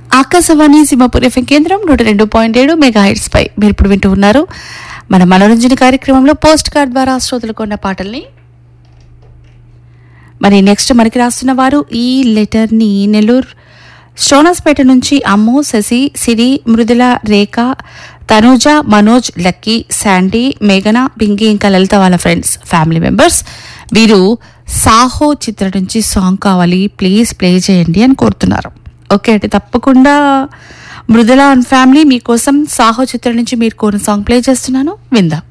Akashvani Simhapur FM కేంద్రం నూట రెండు పాయింట్ ఏడు మెగా హైట్స్ పై మీరు ఇప్పుడు వింటూ ఉన్నారు మన మనోరంజన కార్యక్రమంలో పోస్ట్ కార్డ్ ద్వారా శ్రోతలకు ఉన్న పాటల్ని మరి నెక్స్ట్ మనకి రాస్తున్న వారు ఈ లెటర్ ని నెల్లూరు స్టోనస్పేట నుంచి అమ్ము శశి సిరి మృదుల రేఖ తనూజ మనోజ్ లక్కీ శాండీ మేఘన పింకీ ఇంకా లలిత వాళ్ళ ఫ్రెండ్స్ ఫ్యామిలీ మెంబర్స్ వీరు సాహో చిత్రం నుంచి సాంగ్ కావాలి ప్లీజ్ ప్లే చేయండి అని కోరుతున్నారు ఓకే అంటే తప్పకుండా మృదుల అండ్ ఫ్యామిలీ మీకోసం సాహో చిత్రం నుంచి మీరు కోరిన సాంగ్ ప్లే చేస్తున్నాను విందాం